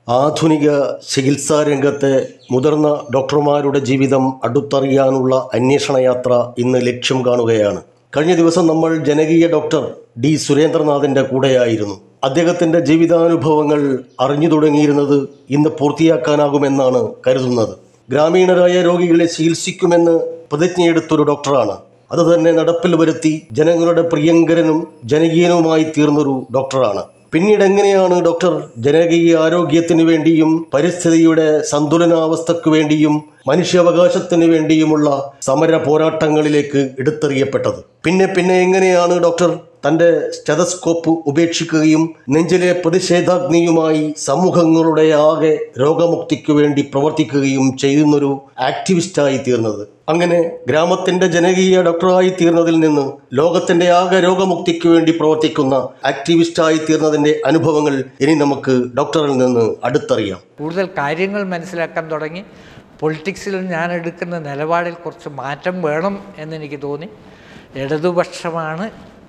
ആധുനിക ചികിത്സാ രംഗത്തെ മുതിർന്ന ഡോക്ടർമാരുടെ ജീവിതം അടുത്തറിയാനുള്ള അന്വേഷണയാത്ര ഇന്ന് ലക്ഷ്യം കാണുകയാണ് കഴിഞ്ഞ ദിവസം നമ്മൾ ജനകീയ ഡോക്ടർ ഡി സുരേന്ദ്രനാഥിൻ്റെ കൂടെയായിരുന്നു അദ്ദേഹത്തിൻ്റെ ജീവിതാനുഭവങ്ങൾ അറിഞ്ഞു തുടങ്ങിയിരുന്നത് ഇന്ന് പൂർത്തിയാക്കാനാകുമെന്നാണ് കരുതുന്നത് ഗ്രാമീണരായ രോഗികളെ ചികിത്സിക്കുമെന്ന് പ്രതിജ്ഞയെടുത്തൊരു ഡോക്ടറാണ് അത് തന്നെ നടപ്പിൽ വരുത്തി ജനങ്ങളുടെ പ്രിയങ്കരനും ജനകീയനുമായി തീർന്നൊരു ഡോക്ടറാണ് പിന്നീട് എങ്ങനെയാണ് ഡോക്ടർ ജനകീയ ആരോഗ്യത്തിന് വേണ്ടിയും പരിസ്ഥിതിയുടെ സന്തുലനാവസ്ഥയ്ക്ക് വേണ്ടിയും മനുഷ്യാവകാശത്തിന് വേണ്ടിയുമുള്ള സമര പോരാട്ടങ്ങളിലേക്ക് എടുത്തെറിയപ്പെട്ടത് പിന്നെ പിന്നെ എങ്ങനെയാണ് ഡോക്ടർ തൻ്റെ സ്റ്റെതസ്കോപ്പ് ഉപേക്ഷിക്കുകയും നെഞ്ചിലെ പ്രതിഷേധാഗ്നിയുമായി സമൂഹങ്ങളുടെ ആകെ രോഗമുക്തിക്ക് വേണ്ടി പ്രവർത്തിക്കുകയും ചെയ്യുന്നൊരു ആക്ടിവിസ്റ്റായി തീർന്നത് അങ്ങനെ ഗ്രാമത്തിന്റെ ജനകീയ ഡോക്ടറായി തീർന്നതിൽ നിന്ന് ലോകത്തിന്റെ ആകെ രോഗമുക്തിക്ക് വേണ്ടി പ്രവർത്തിക്കുന്ന ആക്ടിവിസ്റ്റായി തീർന്നതിന്റെ അനുഭവങ്ങൾ ഇനി നമുക്ക് ഡോക്ടറിൽ നിന്ന് അടുത്തറിയാം കൂടുതൽ കാര്യങ്ങൾ മനസ്സിലാക്കാൻ തുടങ്ങി പൊളിറ്റിക്സിൽ ഞാൻ എടുക്കുന്ന നിലപാടിൽ കുറച്ച് മാറ്റം വേണം എന്നെനിക്ക് തോന്നി ഇടതുപക്ഷമാണ്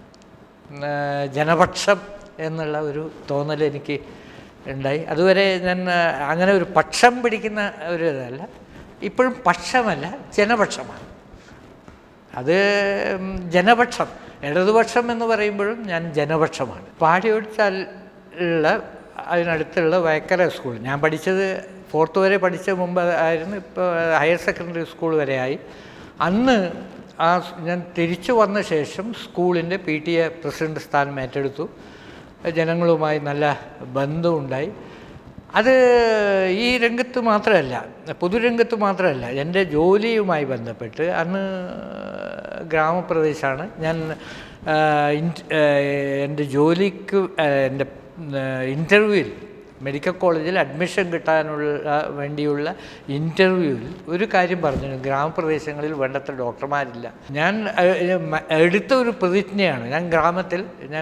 ആ, ജനപക്ഷം എന്നുള്ള ഒരു തോന്നൽ എനിക്ക് ഉണ്ടായി അതുവരെ ഞാൻ ആ, അങ്ങനെ ഒരു പക്ഷം പിടിക്കുന്ന ഒരു ഇതല്ല ഇപ്പോഴും പക്ഷമല്ല ജനപക്ഷമാണ് അത് ഉം, ജനപക്ഷം ഇടതുപക്ഷം എന്ന് പറയുമ്പോഴും ഞാൻ ജനപക്ഷമാണ് പാടിയൊടിച്ചാൽ ഉള്ള അതിനടുത്തുള്ള വയക്കര സ്കൂൾ ഞാൻ പഠിച്ചത് ഫോർത്ത് വരെ പഠിച്ച മുമ്പ് ആയിരുന്നു ഇപ്പോൾ ഹയർ സെക്കൻഡറി സ്കൂൾ വരെ ആയി അന്ന് ആ സ് ഞാൻ തിരിച്ചു വന്ന ശേഷം സ്കൂളിൻ്റെ പി ടി എ പ്രസിഡന്റ് സ്ഥാനം ഏറ്റെടുത്തു ജനങ്ങളുമായി നല്ല ബന്ധമുണ്ടായി അത് ഈ രംഗത്ത് മാത്രമല്ല പൊതുരംഗത്ത് മാത്രമല്ല എൻ്റെ ജോലിയുമായി ബന്ധപ്പെട്ട് അന്ന് ഗ്രാമപ്രദേശമാണ് ഞാൻ ആ, ഇൻ- ആ, എൻ്റെ ജോലിക്ക് ആ, എൻ്റെ ഇൻ്റർവ്യൂവിൽ മെഡിക്കൽ കോളേജിൽ അഡ്മിഷൻ കിട്ടാനുള്ള വേണ്ടിയുള്ള ഇൻ്റർവ്യൂവിൽ ഒരു കാര്യം പറഞ്ഞു ഗ്രാമപ്രദേശങ്ങളിൽ വേണ്ടത്ര ഡോക്ടർമാരില്ല ഞാൻ ആ, മ- എടുത്ത ഒരു പ്രതിജ്ഞയാണ് ഞാൻ ഗ്രാമത്തിൽ ഞാൻ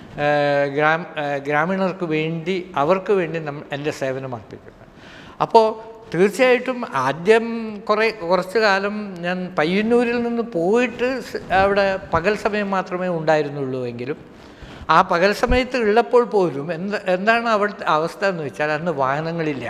ഗ്രാമ ഗ്രാമീണർക്ക് വേണ്ടി അവർക്ക് വേണ്ടി നം എൻ്റെ സേവനം അർപ്പിക്കുന്നത് അപ്പോൾ തീർച്ചയായിട്ടും ആദ്യം കുറേ കുറച്ച് കാലം ഞാൻ പയ്യന്നൂരിൽ നിന്ന് പോയിട്ട് സ് അവിടെ പകൽ സമയം മാത്രമേ ഉണ്ടായിരുന്നുള്ളൂ എങ്കിലും ആ പകൽ സമയത്ത് ഉള്ളപ്പോൾ പോലും എന്താ എന്താണ് അവിടുത്തെ അവസ്ഥ എന്ന് വെച്ചാൽ അന്ന് വാഹനങ്ങളില്ല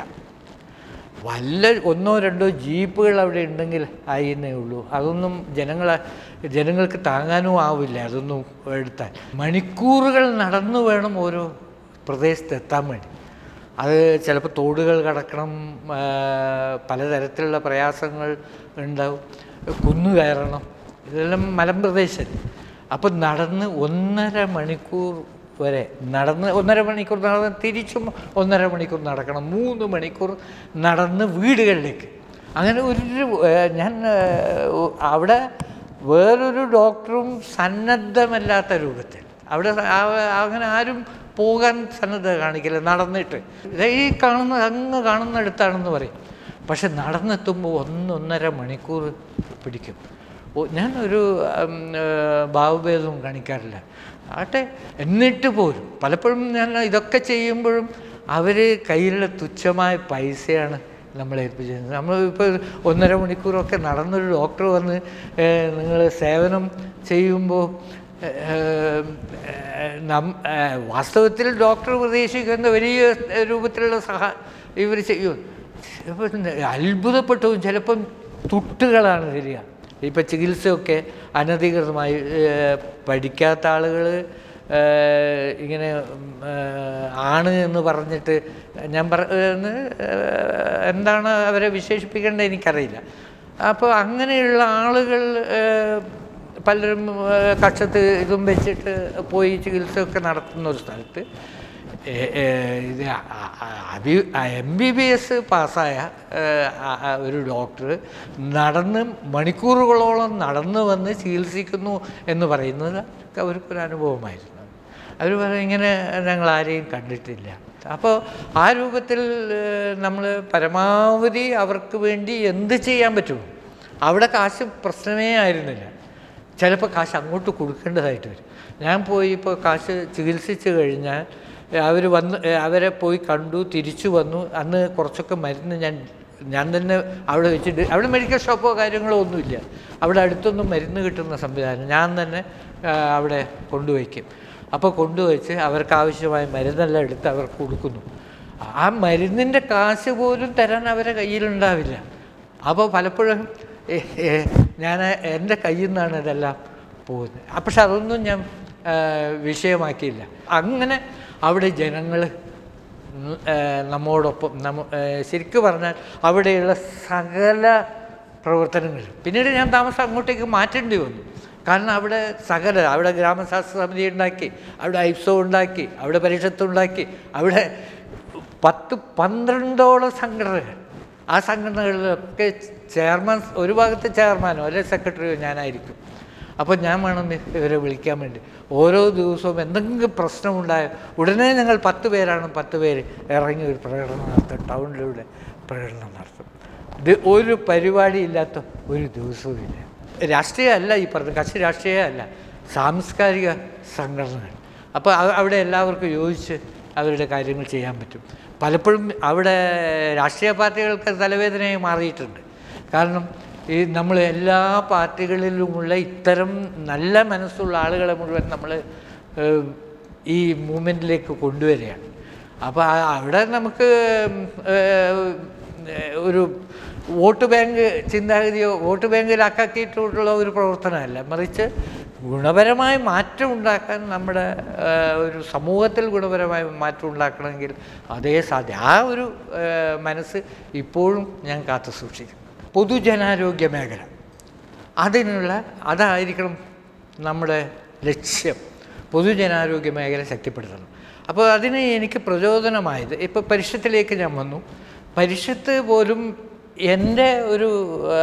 വല്ല ഒന്നോ രണ്ടോ ജീപ്പുകൾ അവിടെ ഉണ്ടെങ്കിൽ ആയിരുന്നേ ഉള്ളൂ അതൊന്നും ജനങ്ങളെ ജനങ്ങൾക്ക് താങ്ങാനും ആവില്ല അതൊന്നും എടുത്താൽ മണിക്കൂറുകൾ നടന്നു വേണം ഓരോ പ്രദേശത്ത് എത്താൻ വേണ്ടി അത് ചിലപ്പോൾ തോടുകൾ കടക്കണം ആ, പലതരത്തിലുള്ള പ്രയാസങ്ങൾ ഉണ്ടാവും കുന്നു കയറണം ഇതെല്ലാം മലമ്പ്രദേശം അപ്പം നടന്ന് ഒന്നര മണിക്കൂർ വരെ നടന്ന് ഒന്നര മണിക്കൂർ നടന്ന് തിരിച്ചും ഒന്നര മണിക്കൂർ നടക്കണം മൂന്ന് മണിക്കൂർ നടന്ന് വീടുകളിലേക്ക് അങ്ങനെ ഒരു ഏഹ്, ഞാൻ ഏഹ്, അവിടെ വേറൊരു ഡോക്ടറും സന്നദ്ധമല്ലാത്ത രൂപത്തിൽ അവിടെ ആ- അങ്ങനെ ആരും പോകാൻ സന്നദ്ധത കാണിക്കില്ല നടന്നിട്ട് ദേ ഈ കാണുന്ന അങ്ങ് കാണുന്നിടത്താണെന്ന് പറയും പക്ഷെ നടന്നെത്തുമ്പോൾ ഒന്നൊന്നര മണിക്കൂർ പിടിക്കും ഓ ഞാൻ ഒരു ഉം, ഏഹ്, ഭാവഭേദവും കാണിക്കാറില്ല ആട്ടെ എന്നിട്ട് പോലും പലപ്പോഴും ഞാൻ ഇതൊക്കെ ചെയ്യുമ്പോഴും അവർ കയ്യിലുള്ള തുച്ഛമായ പൈസയാണ് നമ്മളെ ഏൽപ്പിച്ചിരുന്നത് നമ്മൾ ഇപ്പോൾ ഒന്നര മണിക്കൂറൊക്കെ നടന്നൊരു ഡോക്ടർ വന്ന് നിങ്ങൾ സേവനം ചെയ്യുമ്പോൾ ഏഹ്, ഏഹ്, നം- ഏഹ്, വാസ്തവത്തിൽ ഡോക്ടർ പ്രതീക്ഷിക്കുന്ന വലിയ രൂപത്തിലുള്ള സഹ ഇവർ ചെയ്യും ചിലപ്പോൾ അത്ഭുതപ്പെട്ടു ചിലപ്പം തുട്ടുകളാണ് തരിക ഇപ്പം ചികിത്സയൊക്കെ അനധികൃതമായി ഏഹ്, പഠിക്കാത്ത ആളുകൾ ഇങ്ങനെ ഉം, ഏഹ്, ആണ് എന്ന് പറഞ്ഞിട്ട് ഞാൻ പറ എന്ന്, ഏഹ്, എന്താണ് അവരെ വിശേഷിപ്പിക്കേണ്ടത് എനിക്കറിയില്ല അപ്പോൾ അങ്ങനെയുള്ള ആളുകൾ ഏഹ്, പലരും ഏഹ്, കക്ഷത്ത് ഇതും വെച്ചിട്ട് പോയി ചികിത്സയൊക്കെ നടത്തുന്ന ഒരു സ്ഥലത്ത് ഏ- ഏ, ഇത് എം ബി ബി എസ് പാസ്സായ ഏഹ്, ആ- ആ ഒരു ഡോക്ടർ നടന്ന് മണിക്കൂറുകളോളം നടന്നു വന്ന് ചികിത്സിക്കുന്നു എന്ന് പറയുന്നത് അവർക്കൊരു അനുഭവമായിരുന്നു അവർ പറയും ഇങ്ങനെ ഞങ്ങൾ ആരെയും കണ്ടിട്ടില്ല അപ്പോൾ ആ രൂപത്തിൽ നമ്മൾ പരമാവധി അവർക്ക് വേണ്ടി എന്ത് ചെയ്യാൻ പറ്റുമോ അവിടെ കാശ് പ്രശ്നമേ ആയിരുന്നില്ല ചിലപ്പോൾ കാശ് അങ്ങോട്ട് കൊടുക്കേണ്ടതായിട്ട് വരും ഞാൻ പോയി ഇപ്പോൾ കാശ് ചികിത്സിച്ച് കഴിഞ്ഞാൽ അവർ വന്ന് അവരെ പോയി കണ്ടു തിരിച്ചു വന്നു അന്ന് കുറച്ചൊക്കെ മരുന്ന് ഞാൻ ഞാൻ തന്നെ അവിടെ വെച്ചിട്ട് അവിടെ മെഡിക്കൽ ഷോപ്പോ കാര്യങ്ങളോ ഒന്നുമില്ല അവിടെ അടുത്തൊന്നും മരുന്ന് കിട്ടുന്ന സംവിധാനം ഞാൻ തന്നെ ആ, അവിടെ കൊണ്ടുവയ്ക്കും അപ്പോൾ കൊണ്ടുവച്ച് അവർക്ക് ആവശ്യമായ മരുന്നെല്ലാം എടുത്ത് അവർക്ക് കൊടുക്കുന്നു ആ മരുന്നിൻ്റെ കാശ് പോലും തരാൻ അവരെ കയ്യിലുണ്ടാവില്ല അപ്പോൾ പലപ്പോഴും ഏ, ഏ, ഞാൻ എൻ്റെ കയ്യിൽ നിന്നാണ് ഇതെല്ലാം പോകുന്നത് ആ, പക്ഷെ അതൊന്നും ഞാൻ ആ, വിഷയമാക്കിയില്ല അങ്ങനെ അവിടെ ജനങ്ങൾ നമ്മോടൊപ്പം നമ്മ ഏ, ശരിക്കും പറഞ്ഞാൽ അവിടെയുള്ള സകല പ്രവർത്തനങ്ങളും പിന്നീട് ഞാൻ താമസം അങ്ങോട്ടേക്ക് മാറ്റേണ്ടി വന്നു കാരണം അവിടെ സകല അവിടെ ഗ്രാമശാസ്ത്ര സമിതി ഉണ്ടാക്കി അവിടെ ഐപ്സോ ഉണ്ടാക്കി അവിടെ പരിഷത്ത് ഉണ്ടാക്കി അവിടെ പത്ത് പന്ത്രണ്ടോളം സംഘടനകൾ ആ സംഘടനകളിലൊക്കെ ചെയർമാൻ ഒരു ഭാഗത്ത് ചെയർമാനോ അല്ലെ സെക്രട്ടറിയോ ഞാനായിരിക്കും അപ്പോൾ ഞാൻ വേണം ഇവരെ വിളിക്കാൻ വേണ്ടി ഓരോ ദിവസവും എന്തെങ്കിലും പ്രശ്നമുണ്ടായ ഉടനെ ഞങ്ങൾ പത്ത് പേരാണ് പത്ത് പേര് ഇറങ്ങി ഒരു പ്രകടനം നടത്തും ടൗണിലൂടെ പ്രകടനം നടത്തും ഇത് ഒരു പരിപാടി ഇല്ലാത്ത ഒരു ദിവസവും ഇല്ല രാഷ്ട്രീയമല്ല ഈ പറഞ്ഞ കക്ഷി രാഷ്ട്രീയമല്ല സാംസ്കാരിക സംഘടനകൾ അപ്പോൾ അ- അവിടെ എല്ലാവർക്കും യോജിച്ച് അവരുടെ കാര്യങ്ങൾ ചെയ്യാൻ പറ്റും പലപ്പോഴും അവിടെ രാഷ്ട്രീയ പാർട്ടികൾക്ക് തലവേദനയായി മാറിയിട്ടുണ്ട് കാരണം ഈ നമ്മൾ എല്ലാ പാർട്ടികളിലുമുള്ള ഇത്തരം നല്ല മനസ്സുള്ള ആളുകളെ മുഴുവൻ നമ്മൾ ഏഹ്, ഈ മൂവ്മെൻറ്റിലേക്ക് കൊണ്ടുവരികയാണ് അപ്പോൾ ആ- അവിടെ നമുക്ക് ഏഹ്, ഒരു വോട്ട് ബാങ്ക് ചിന്താഗതിയോ വോട്ട് ബാങ്കിലാക്കിയിട്ടുള്ള ഒരു പ്രവർത്തനമല്ല മറിച്ച് ഗുണപരമായ മാറ്റം ഉണ്ടാക്കാൻ നമ്മുടെ ആ, ഒരു സമൂഹത്തിൽ ഗുണപരമായ മാറ്റം ഉണ്ടാക്കണമെങ്കിൽ അതേ സാധ്യം ആ ഒരു ആ, മനസ്സ് ഇപ്പോഴും ഞാൻ കാത്തു സൂക്ഷിക്കും പൊതുജനാരോഗ്യ മേഖല അതിനുള്ള അതായിരിക്കണം നമ്മുടെ ലക്ഷ്യം പൊതുജനാരോഗ്യ മേഖല ശക്തിപ്പെടുത്തണം അപ്പോൾ അതിന് എനിക്ക് പ്രചോദനമായത് ഇപ്പോൾ പരിഷത്തിലേക്ക് ഞാൻ വന്നു പരിഷത്ത് പോലും എൻ്റെ ഒരു ആ,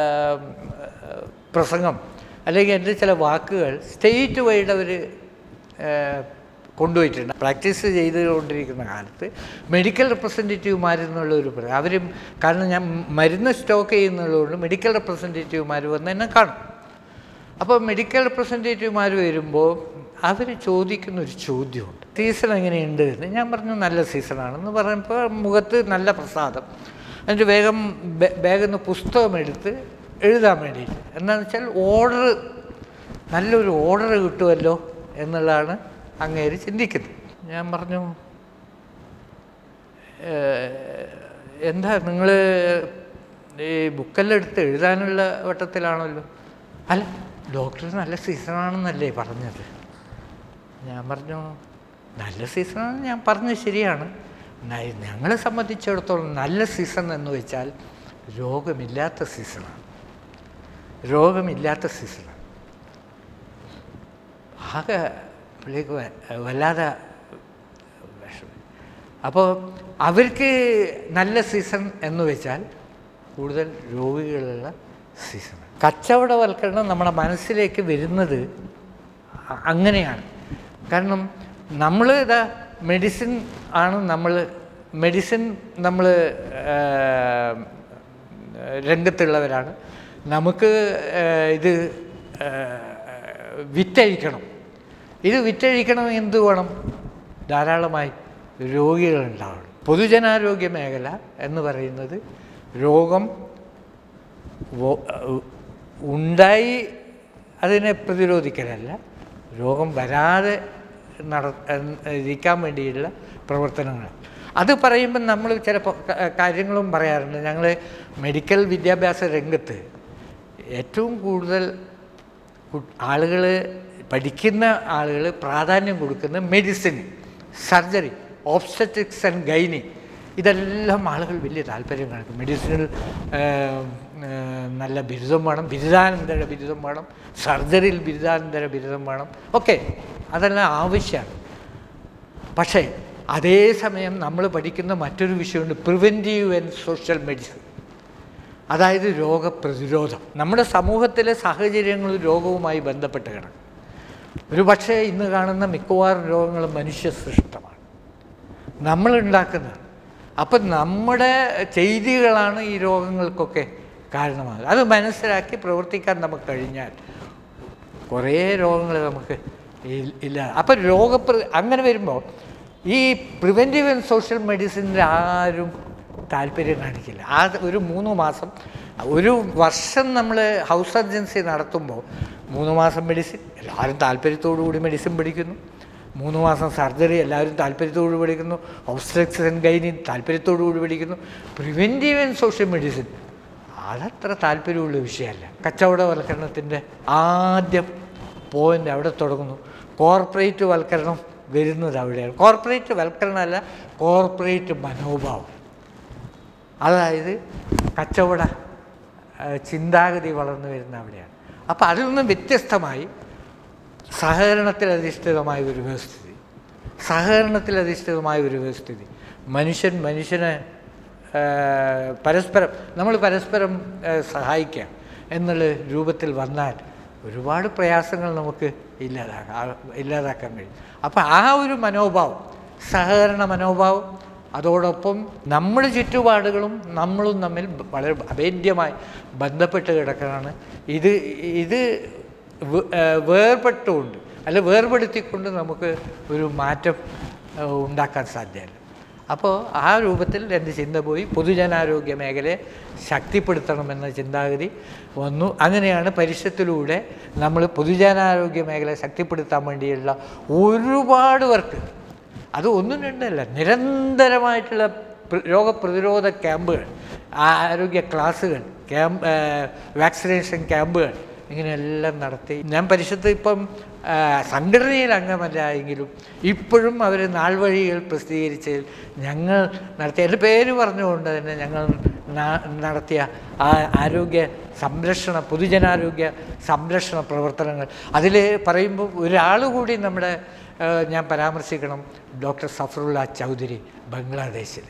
പ്രസംഗം അല്ലെങ്കിൽ എൻ്റെ ചില വാക്കുകൾ സ്റ്റേറ്റ് വൈഡ് അവർ കൊണ്ടുപോയിട്ടുണ്ട് പ്രാക്ടീസ് ചെയ്തുകൊണ്ടിരിക്കുന്ന കാലത്ത് മെഡിക്കൽ റെപ്രസെൻറ്റേറ്റീവുമാരെന്നുള്ള ഒരു പ്ര- അവരും കാരണം ഞാൻ മരുന്ന് സ്റ്റോക്ക് ചെയ്യുന്നതുകൊണ്ട് മെഡിക്കൽ റെപ്രസെൻറ്റേറ്റീവുമാർ വന്ന് എന്നെ കാണും അപ്പോൾ മെഡിക്കൽ റെപ്രസെൻറ്റേറ്റീവുമാർ വരുമ്പോൾ അവർ ചോദിക്കുന്ന ഒരു ചോദ്യമുണ്ട് സീസൺ എങ്ങനെയുണ്ട് എന്ന് ഞാൻ പറഞ്ഞു നല്ല സീസണാണെന്ന് പറയുമ്പോൾ മുഖത്ത് നല്ല പ്രസാദം എന്നിട്ട് വേഗം ബേ- ബാഗിൽ നിന്ന് പുസ്തകം എടുത്ത് എഴുതാൻ വേണ്ടിയിട്ട് എന്താണെന്ന് വെച്ചാൽ ഓർഡർ നല്ലൊരു ഓർഡർ കിട്ടുമല്ലോ എന്നുള്ളതാണ് അങ്ങേര് ചിന്തിക്കുന്നത് ഞാൻ പറഞ്ഞു "ഏഹ്, എന്താ നിങ്ങൾ ഈ ബുക്കെല്ലാം എടുത്ത് എഴുതാനുള്ള വട്ടത്തിലാണല്ലോ അല്ല ഡോക്ടർ നല്ല സീസണാണെന്നല്ലേ പറഞ്ഞത് ഞാൻ പറഞ്ഞു നല്ല സീസണാണ് ഞാൻ പറഞ്ഞത് ശരിയാണ് ന- ഞങ്ങളെ സംബന്ധിച്ചിടത്തോളം നല്ല സീസൺ എന്ന് വെച്ചാൽ രോഗമില്ലാത്ത സീസണാണ് രോഗമില്ലാത്ത സീസണാണ് ആകെ പുള്ളിക്ക് വ- വല്ലാതെ വിഷമം അപ്പോൾ അവർക്ക് നല്ല സീസൺ എന്ന് വെച്ചാൽ കൂടുതൽ രോഗികളുള്ള സീസൺ കച്ചവടവൽക്കരണം നമ്മുടെ മനസ്സിലേക്ക് വരുന്നത് അ- അങ്ങനെയാണ് കാരണം നമ്മൾ ഇതാ മെഡിസിൻ ആണ് നമ്മൾ മെഡിസിൻ നമ്മൾ രംഗത്തുള്ളവരാണ് നമുക്ക് ആ, ഇത് ആ, വിറ്റഴിക്കണം ഇത് വിറ്റഴിക്കണം എന്ത് വേണം ധാരാളമായി രോഗികളുണ്ടാവണം പൊതുജനാരോഗ്യ മേഖല എന്ന് പറയുന്നത് രോഗം വോ- ഉണ്ടായി അതിനെ പ്രതിരോധിക്കലല്ല രോഗം വരാതെ നട ഇരിക്കാൻ വേണ്ടിയുള്ള പ്രവർത്തനങ്ങൾ അത് പറയുമ്പോൾ നമ്മൾ ചിലപ്പോൾ ക- കാര്യങ്ങളും പറയാറുണ്ട് ഞങ്ങൾ മെഡിക്കൽ വിദ്യാഭ്യാസ രംഗത്ത് ഏറ്റവും കൂടുതൽ ആളുകൾ പഠിക്കുന്ന ആളുകൾ പ്രാധാന്യം കൊടുക്കുന്ന medicine surgery obstetrics and gynae ഇതെല്ലാം ആളുകൾ വലിയ താല്പര്യം കാണിക്കും മെഡിസിനിൽ നല്ല ബിരുദം വേണം ബിരുദാനന്തര ബിരുദം വേണം സർജറിയിൽ ബിരുദാനന്തര ബിരുദം വേണം ഓക്കെ അതെല്ലാം ആവശ്യമാണ് പക്ഷേ അതേസമയം നമ്മൾ പഠിക്കുന്ന മറ്റൊരു വിഷയമുണ്ട് പ്രിവെൻറ്റീവ് ആൻഡ് സോഷ്യൽ മെഡിസിൻ അതായത് രോഗപ്രതിരോധം നമ്മുടെ സമൂഹത്തിലെ സാഹചര്യങ്ങൾ രോഗവുമായി ബന്ധപ്പെട്ട് കിടക്കും ഒരു പക്ഷേ ഇന്ന് കാണുന്ന മിക്കവാറും രോഗങ്ങൾ മനുഷ്യ സൃഷ്ടമാണ് നമ്മൾ ഉണ്ടാക്കുന്നത് അപ്പം നമ്മുടെ ചെയ്തികളാണ് ഈ രോഗങ്ങൾക്കൊക്കെ കാരണമാകുന്നത് അത് മനസ്സിലാക്കി പ്രവർത്തിക്കാൻ നമുക്ക് കഴിഞ്ഞാൽ കുറേ രോഗങ്ങൾ നമുക്ക് ഇൽ- ഇല്ല അപ്പം രോഗപ്ര അങ്ങനെ വരുമ്പോൾ ഈ പ്രിവെൻറ്റീവ് ആൻഡ് സോഷ്യൽ മെഡിസിനിൽ ആരും താല്പര്യം കാണിക്കില്ല ആ ഒരു മൂന്ന് മാസം ഒരു വർഷം നമ്മൾ ഹൗസ് സർജൻസി നടത്തുമ്പോൾ മൂന്ന് മാസം മെഡിസിൻ എല്ലാവരും താല്പര്യത്തോടു കൂടി മെഡിസിൻ പഠിക്കുന്നു മൂന്ന് മാസം സർജറി എല്ലാവരും താല്പര്യത്തോട് പഠിക്കുന്നു ഒബ്സ്ട്രക്സ് ആൻഡ് ഗൈനി താല്പര്യത്തോടു കൂടി പഠിക്കുന്നു പ്രിവെൻറ്റീവ് ആൻഡ് സോഷ്യൽ മെഡിസിൻ അതത്ര താല്പര്യമുള്ള വിഷയമല്ല കച്ചവടവൽക്കരണത്തിൻ്റെ ആദ്യം പോയിൻ്റ് അവിടെ തുടങ്ങുന്നു കോർപ്പറേറ്റ് വൽക്കരണം വരുന്നത് അവിടെയാണ് കോർപ്പറേറ്റ് വൽക്കരണമല്ല കോർപ്പറേറ്റ് മനോഭാവം അതായത് കച്ചവട ആ, ചിന്താഗതി വളർന്നു വരുന്ന അവിടെയാണ് അപ്പോൾ അതിൽ നിന്നും വ്യത്യസ്തമായി സഹകരണത്തിൽ അധിഷ്ഠിതമായ ഒരു വ്യവസ്ഥിതി സഹകരണത്തിൽ അധിഷ്ഠിതമായ ഒരു വ്യവസ്ഥിതി മനുഷ്യൻ മനുഷ്യനെ ആ, പരസ്പരം നമ്മൾ പരസ്പരം ആ, സഹായിക്കാം എന്നുള്ള രൂപത്തിൽ വന്നാൽ ഒരുപാട് പ്രയാസങ്ങൾ നമുക്ക് ഇല്ലാതാക്കാം ഇല്ലാതാക്കാൻ കഴിയും അപ്പോൾ ആ ഒരു മനോഭാവം സഹകരണ മനോഭാവം അതോടൊപ്പം നമ്മുടെ ചുറ്റുപാടുകളും നമ്മളും തമ്മിൽ വളരെ അഭേദ്യമായി ബന്ധപ്പെട്ട് കിടക്കുന്നതാണ് ഇത് ഇത് വേ- ഏഹ് വേർപെട്ടുകൊണ്ട് അല്ല വേർപെടുത്തിക്കൊണ്ട് നമുക്ക് ഒരു മാറ്റം ഏഹ് ഉണ്ടാക്കാൻ സാധ്യമല്ല അപ്പോൾ ആ രൂപത്തിൽ എൻ്റെ ചിന്ത പോയി പൊതുജനാരോഗ്യ മേഖലയെ ശക്തിപ്പെടുത്തണമെന്ന ചിന്താഗതി വന്നു അങ്ങനെയാണ് പരിഷത്തിലൂടെ നമ്മൾ പൊതുജനാരോഗ്യ മേഖലയെ ശക്തിപ്പെടുത്താൻ വേണ്ടിയുള്ള ഒരുപാട് വർക്ക് അത് ഒന്നും രണ്ടല്ല നിരന്തരമായിട്ടുള്ള പ്ര- രോഗപ്രതിരോധ ക്യാമ്പുകൾ ആരോഗ്യ ക്ലാസ്സുകൾ ക്യാമ്പ് വാക്സിനേഷൻ ക്യാമ്പുകൾ ഇങ്ങനെയെല്ലാം നടത്തി ഞാൻ പരിഷത്ത് ഇപ്പം ആ, സംഘടനയിൽ അംഗമല്ല എങ്കിലും ഇപ്പോഴും അവർ നാൾവഴികൾ പ്രസിദ്ധീകരിച്ചതിൽ ഞങ്ങൾ നടത്തിയ എൻ്റെ പേര് പറഞ്ഞുകൊണ്ട് തന്നെ ഞങ്ങൾ ന- നടത്തിയ ആ ആരോഗ്യ സംരക്ഷണ പൊതുജനാരോഗ്യ സംരക്ഷണ പ്രവർത്തനങ്ങൾ അതിൽ പറയുമ്പോൾ ഒരാൾ കൂടി നമ്മുടെ ആ, ഞാൻ പരാമർശിക്കണം ഡോക്ടർ സഫറുള്ള ചൗധരി ബംഗ്ലാദേശിൽ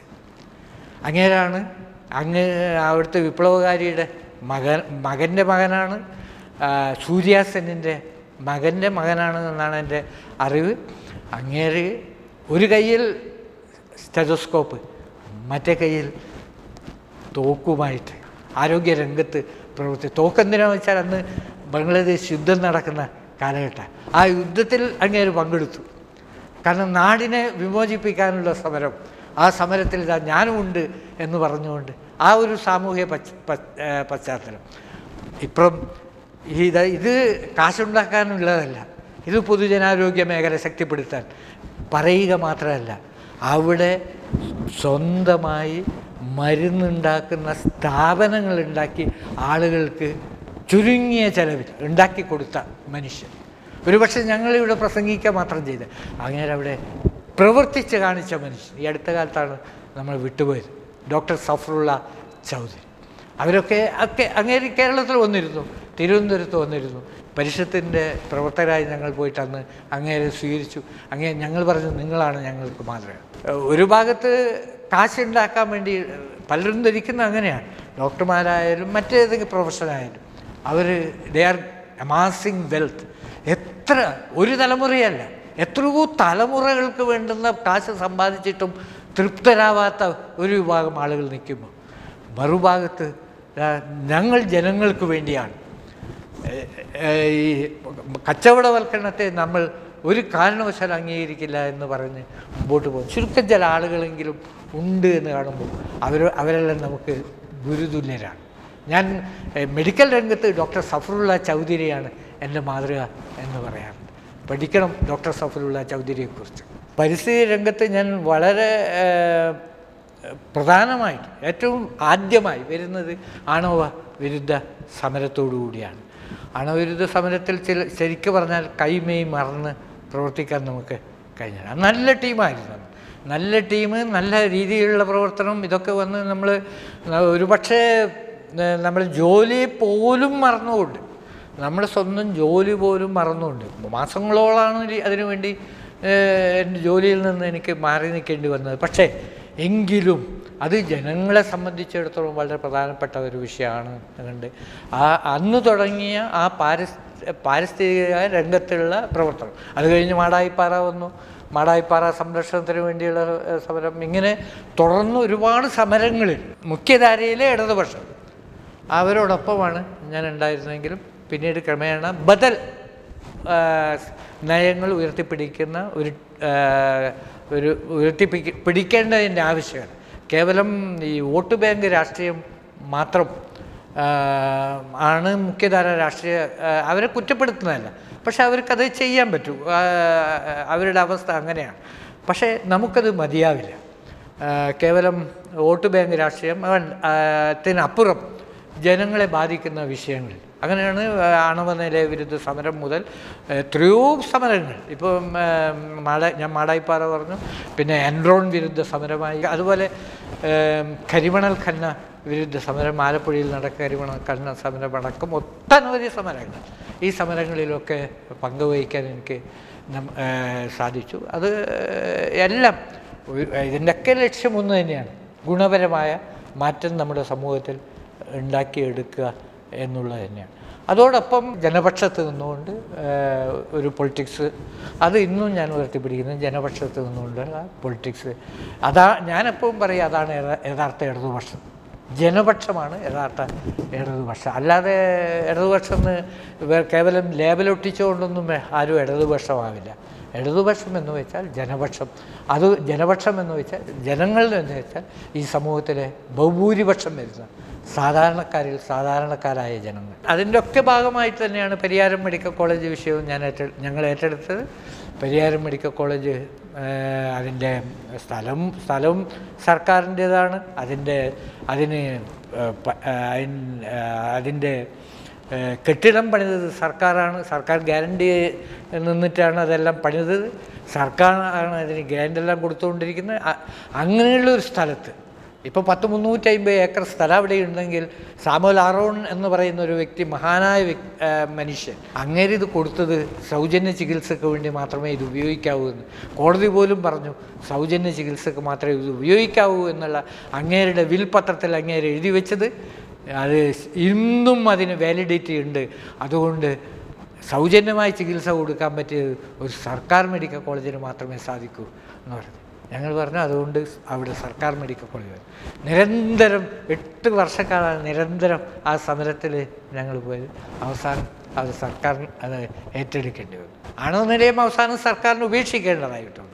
അങ്ങേരാണ് അങ്ങ് അവിടുത്തെ വിപ്ലവകാരിയുടെ മകൻ മകൻ്റെ മകനാണ് ആ, സൂര്യ സെന്നിൻ്റെ മകൻ്റെ മകനാണ് എന്നാണ് എൻ്റെ അറിവ് അങ്ങേര് ഒരു കയ്യിൽ സ്റ്റെതോസ്കോപ്പ് മറ്റേ കയ്യിൽ തോക്കുമായിട്ട് ആരോഗ്യ രംഗത്ത് പ്രവർത്തി തോക്കെന്തിനാന്ന് വെച്ചാൽ അന്ന് ബംഗ്ലാദേശ് യുദ്ധം നടക്കുന്ന കാലഘട്ടം ആ യുദ്ധത്തിൽ അങ്ങേര് പങ്കെടുത്തു കാരണം നാടിനെ വിമോചിപ്പിക്കാനുള്ള സമരം ആ സമരത്തിൽ ഇതാ ഞാനുമുണ്ട് എന്ന് പറഞ്ഞുകൊണ്ട് ആ ഒരു സാമൂഹ്യ പശ്ച പശ്ച- ഏ, പശ്ചാത്തലം ഇപ്പം ഇത് ഇത് കാശുണ്ടാക്കാനുള്ളതല്ല ഇത് പൊതുജനാരോഗ്യ മേഖല ശക്തിപ്പെടുത്താൻ പറയുക മാത്രമല്ല അവിടെ സ്വന്തമായി മരുന്നുണ്ടാക്കുന്ന സ്ഥാപനങ്ങൾ ഉണ്ടാക്കി ആളുകൾക്ക് ചുരുങ്ങിയ ചെലവിൽ ഉണ്ടാക്കി കൊടുത്ത മനുഷ്യൻ ഒരുപക്ഷെ ഞങ്ങളിവിടെ പ്രസംഗിക്കുക മാത്രം ചെയ്ത് അങ്ങനെ അവിടെ പ്രവർത്തിച്ച് കാണിച്ച മനുഷ്യൻ ഈ അടുത്ത കാലത്താണ് നമ്മൾ വിട്ടുപോയത് ഡോക്ടർ സഫറുള്ള ചൗധരി അവരൊക്കെ ഒക്കെ അങ്ങേര് കേരളത്തിൽ വന്നിരുന്നു തിരുവനന്തപുരത്ത് വന്നിരുന്നു പരിഷത്തിൻ്റെ പ്രവർത്തകരായി ഞങ്ങൾ പോയിട്ട് അന്ന് അങ്ങേരെ സ്വീകരിച്ചു അങ്ങേ ഞങ്ങൾ പറഞ്ഞു നിങ്ങളാണ് ഞങ്ങൾക്ക് മാതൃക ഏഹ് ഒരു ഭാഗത്ത് കാശുണ്ടാക്കാൻ വേണ്ടി പലരും ധരിക്കുന്ന അങ്ങനെയാണ് ഡോക്ടർമാരായാലും മറ്റേതെങ്കിലും പ്രൊഫഷനായാലും അവർ ദേ ആർ അമാസിങ് വെൽത്ത് എത്ര ഒരു തലമുറയല്ല എത്രയോ തലമുറകൾക്ക് വേണ്ടുന്ന കാശ് സമ്പാദിച്ചിട്ടും തൃപ്തരാവാത്ത ഒരു വിഭാഗം ആളുകൾ നിൽക്കുമ്പോൾ മറുഭാഗത്ത് ആ, ഞങ്ങൾ ജനങ്ങൾക്ക് വേണ്ടിയാണ് ഏ- ഏ- ഈ കച്ചവടവൽക്കരണത്തെ നമ്മൾ ഒരു കാരണവശാലും അംഗീകരിക്കില്ല എന്ന് പറഞ്ഞ് മുമ്പോട്ട് പോകും ചുരുക്കം ചില ആളുകളെങ്കിലും ഉണ്ട് എന്ന് കാണുമ്പോൾ അവർ അവരെല്ലാം നമുക്ക് ഗുരുതുല്യരാണ് ഞാൻ ഏ, മെഡിക്കൽ രംഗത്ത് ഡോക്ടർ സഫറുള്ള ചൗധരിയാണ് എൻ്റെ മാതൃക എന്ന് പറയാറുണ്ട് പഠിക്കണം ഡോക്ടർ സഫറുള്ള ചൗധരിയെക്കുറിച്ച് പരിസ്ഥിതി രംഗത്ത് ഞാൻ വളരെ ഏ, പ്രധാനമായിട്ട് ഏറ്റവും ആദ്യമായി വരുന്നത് ആണവ വിരുദ്ധ സമരത്തോടു കൂടിയാണ് ആണവവിരുദ്ധ സമരത്തിൽ ചില ശരിക്കും പറഞ്ഞാൽ കൈമേയ് മറന്ന് പ്രവർത്തിക്കാൻ നമുക്ക് കഴിഞ്ഞാൽ നല്ല ടീമായിരുന്നു അന്ന്. നല്ല ടീം നല്ല രീതിയിലുള്ള പ്രവർത്തനം ഇതൊക്കെ വന്ന് നമ്മൾ ഒരുപക്ഷെ നമ്മൾ ജോലി പോലും മറന്നുകൊണ്ട് നമ്മുടെ സ്വന്തം ജോലി പോലും മറന്നുകൊണ്ട് മാസങ്ങളോളാണ് ഇനി അതിനുവേണ്ടി ഏഹ്, എൻ്റെ ജോലിയിൽ നിന്ന് എനിക്ക് മാറി നിൽക്കേണ്ടി വന്നത് പക്ഷേ എങ്കിലും അത് ജനങ്ങളെ സംബന്ധിച്ചിടത്തോളം വളരെ പ്രധാനപ്പെട്ട ഒരു വിഷയമാണ് അതുകൊണ്ട് ആ അന്ന് തുടങ്ങിയ ആ പാരിസ് പാരിസ്ഥിതിക രംഗത്തുള്ള പ്രവർത്തനം അത് കഴിഞ്ഞ് മാടായിപ്പാറ വന്നു മാടായിപ്പാറ സംരക്ഷണത്തിന് വേണ്ടിയുള്ള ഏഹ്, സമരം ഇങ്ങനെ തുടർന്ന് ഒരുപാട് സമരങ്ങളിൽ മുഖ്യധാരയിലെ ഇടതുപക്ഷം അവരോടൊപ്പമാണ് ഞാൻ ഉണ്ടായിരുന്നെങ്കിലും പിന്നീട് ക്രമേണ ബദൽ ആ, നയങ്ങൾ ഉയർത്തിപ്പിടിക്കുന്ന ഒരു ആ, ഒരു ഉയർത്തിപ്പിടി പിടിക്കേണ്ടതിൻ്റെ ആവശ്യമാണ് കേവലം ഈ വോട്ട് ബാങ്ക് രാഷ്ട്രീയം മാത്രം ആണ് മുഖ്യധാര രാഷ്ട്രീയ ആ, അവരെ കുറ്റപ്പെടുത്തുന്നതല്ല പക്ഷെ അവർക്കത് ചെയ്യാൻ പറ്റും ആ, അവരുടെ അവസ്ഥ അങ്ങനെയാണ് പക്ഷേ നമുക്കത് മതിയാവില്ല ആ, കേവലം വോട്ട് ബാങ്ക് രാഷ്ട്രീയം ആ, ത്തിനപ്പുറം ജനങ്ങളെ ബാധിക്കുന്ന വിഷയങ്ങൾ അങ്ങനെയാണ് ആണവ നിലയ വിരുദ്ധ സമരം മുതൽ എത്രയോ സമരങ്ങൾ ഇപ്പം ആ, മാട ഞാൻ മാടായിപ്പാറ പറഞ്ഞു പിന്നെ എൻറോൺ വിരുദ്ധ സമരമായി അതുപോലെ ആ, കരിമണൽ ഖന്ന വിരുദ്ധ സമരം ആലപ്പുഴയിൽ നടക്കുന്ന കരിമണൽ ഖന്ന സമരം അടക്കം ഒട്ടനവധി സമരങ്ങൾ ഈ സമരങ്ങളിലൊക്കെ പങ്കുവഹിക്കാൻ എനിക്ക് നം- ആ, സാധിച്ചു അത് എല്ലാം ഒരു- ഇതിൻ്റെയൊക്കെ ലക്ഷ്യം ഒന്ന് തന്നെയാണ് ഗുണപരമായ മാറ്റം നമ്മുടെ സമൂഹത്തിൽ ഉണ്ടാക്കിയെടുക്കുക എന്നുള്ളത് തന്നെയാണ് അതോടൊപ്പം ജനപക്ഷത്ത് നിന്നുകൊണ്ട് ഏഹ്, ഒരു പൊളിറ്റിക്സ് അത് ഇന്നും ഞാൻ ഉയർത്തിപ്പിടിക്കുന്നത് ജനപക്ഷത്ത് നിന്നുകൊണ്ടുള്ള പൊളിറ്റിക്സ് അതാ ഞാനെപ്പോഴും പറയും അതാണ് യഥാ- യഥാർത്ഥ ഇടതുപക്ഷം ജനപക്ഷമാണ് യഥാർത്ഥ ഇടതുപക്ഷം അല്ലാതെ ഇടതുപക്ഷം എന്ന് വേ- കേവലം ലേബലൊട്ടിച്ചുകൊണ്ടൊന്നും വേ- ആരും ഇടതുപക്ഷമാവില്ല ഇടതുപക്ഷം എന്ന് വെച്ചാൽ ജനപക്ഷം അത് ജനപക്ഷം എന്ന് വെച്ചാൽ ജനങ്ങളിൽ എന്ന് വെച്ചാൽ ഈ സമൂഹത്തിലെ ബഹുഭൂരിപക്ഷം വരുന്ന സാധാരണക്കാരിൽ സാധാരണക്കാരായ ജനങ്ങൾ അതിൻ്റെ ഒക്കെ ഭാഗമായിട്ട് തന്നെയാണ് പരിയാരം മെഡിക്കൽ കോളേജ് വിഷയവും ഞാൻ ഏറ്റെ ഞങ്ങൾ ഏറ്റെടുത്തത് പരിയാരം മെഡിക്കൽ കോളേജ് ഏഹ്, അതിൻ്റെ സ്ഥലം സ്ഥലവും സർക്കാരിൻ്റേതാണ് അതിൻ്റെ അതിന് ഏഹ്, പ- ഏഹ്, അതിൻ- ഏഹ്, അതിൻ്റെ ഏഹ് കെട്ടിടം പണിതത് സർക്കാരാണ് സർക്കാർ ഗ്യാരണ്ടി നിന്നിട്ടാണ് അതെല്ലാം പണിതത് സർക്കാരാണ് അതിന് ഗ്യാരൻ്റെല്ലാം കൊടുത്തുകൊണ്ടിരിക്കുന്നത് അ- അങ്ങനെയുള്ള ഒരു സ്ഥലത്ത് ഇപ്പോൾ പത്ത് മുന്നൂറ്റി അമ്പത് ഏക്കർ സ്ഥലം അവിടെ ഉണ്ടെങ്കിൽ സാമുൽ ആറോൺ എന്ന് പറയുന്ന ഒരു വ്യക്തി മഹാനായ വ്യക്- ആ, മനുഷ്യൻ അങ്ങേര് ഇത് കൊടുത്തത് സൗജന്യ ചികിത്സയ്ക്ക് വേണ്ടി മാത്രമേ ഇത് ഉപയോഗിക്കാവൂ എന്ന് കോടതി പോലും പറഞ്ഞു സൗജന്യ ചികിത്സയ്ക്ക് മാത്രമേ ഇത് ഉപയോഗിക്കാവൂ എന്നുള്ള അങ്ങേരുടെ വിൽ പത്രത്തിൽ അങ്ങേര് എഴുതി വെച്ചത് അത് ഇന്നും അതിന് വാലിഡിറ്റി ഉണ്ട് അതുകൊണ്ട് സൗജന്യമായി ചികിത്സ കൊടുക്കാൻ പറ്റിയത് ഒരു സർക്കാർ മെഡിക്കൽ കോളേജിന് മാത്രമേ സാധിക്കൂ എന്ന് പറഞ്ഞു ഞങ്ങൾ പറഞ്ഞു അതുകൊണ്ട് അവിടെ സർക്കാർ മെഡിക്കൽ കോളേജ് നിരന്തരം എട്ട് വർഷക്കാലം നിരന്തരം ആ സമരത്തിൽ ഞങ്ങൾ പോയത് അവസാനം അത് സർക്കാർ അത് ഏറ്റെടുക്കേണ്ടി വന്നു ആണോ നിലയം അവസാനം സർക്കാരിന് ഉപേക്ഷിക്കേണ്ടതായിട്ടുണ്ട്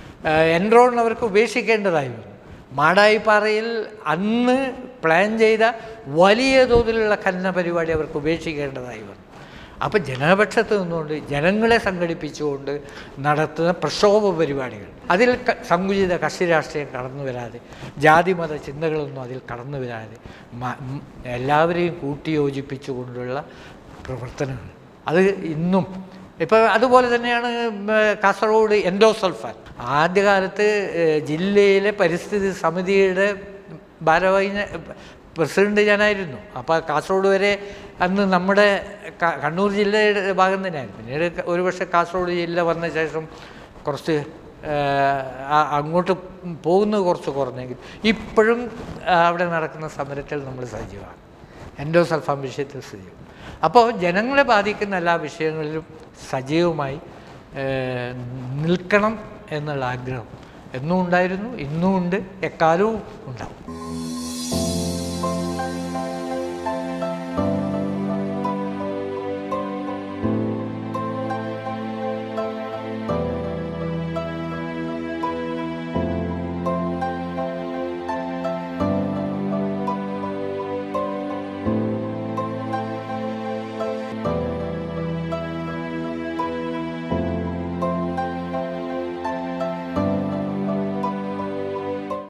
എൻറോൺ അവർക്ക് ഉപേക്ഷിക്കേണ്ടതായി വന്നു മാടായിപ്പാറയിൽ അന്ന് പ്ലാൻ ചെയ്ത വലിയ തോതിലുള്ള ഖനന പരിപാടി അവർക്ക് ഉപേക്ഷിക്കേണ്ടതായി വന്നു അപ്പോൾ ജനപക്ഷത്ത് നിന്നുകൊണ്ട് ജനങ്ങളെ സംഘടിപ്പിച്ചുകൊണ്ട് നടത്തുന്ന പ്രക്ഷോഭ പരിപാടികൾ അതിൽ ക- സങ്കുചിത കക്ഷി രാഷ്ട്രീയം കടന്നു വരാതെ ജാതിമത ചിന്തകളൊന്നും അതിൽ കടന്നു വരാതെ മ- ഉം എല്ലാവരെയും കൂട്ടിയോജിപ്പിച്ചുകൊണ്ടുള്ള പ്രവർത്തനങ്ങൾ അത് ഇന്നും ഇപ്പോൾ അതുപോലെ തന്നെയാണ് ഉം, കാസർഗോഡ് എൻഡോസൾഫാൻ ആദ്യകാലത്ത് ഏഹ്, ജില്ലയിലെ പരിസ്ഥിതി സമിതിയുടെ ഭാരവാഹി ഞാൻ- പ്രസിഡന്റ് ഞാനായിരുന്നു അപ്പോൾ കാസർഗോഡ് വരെ അന്ന് നമ്മുടെ ക- കണ്ണൂർ ജില്ലയുടെ ഭാഗം തന്നെയായിരുന്നു പിന്നീട് ക- ഒരുപക്ഷെ കാസർഗോഡ് ജില്ല വന്ന ശേഷം കുറച്ച് ഏഹ്, ആ- അങ്ങോട്ട് പോകുന്നത് കുറച്ച് കുറഞ്ഞെങ്കിൽ ഇപ്പോഴും ആ, അവിടെ നടക്കുന്ന സമരത്തിൽ നമ്മൾ സജീവമാണ് എൻഡോസൾഫാൻ വിഷയത്തിൽ സജീവം അപ്പോൾ ജനങ്ങളെ ബാധിക്കുന്ന എല്ലാ വിഷയങ്ങളിലും സജീവമായി ഏഹ്, നിൽക്കണം എന്നുള്ള ആഗ്രഹം എന്നും ഉണ്ടായിരുന്നു ഇന്നും ഉണ്ട് എക്കാലവും ഉണ്ടാവും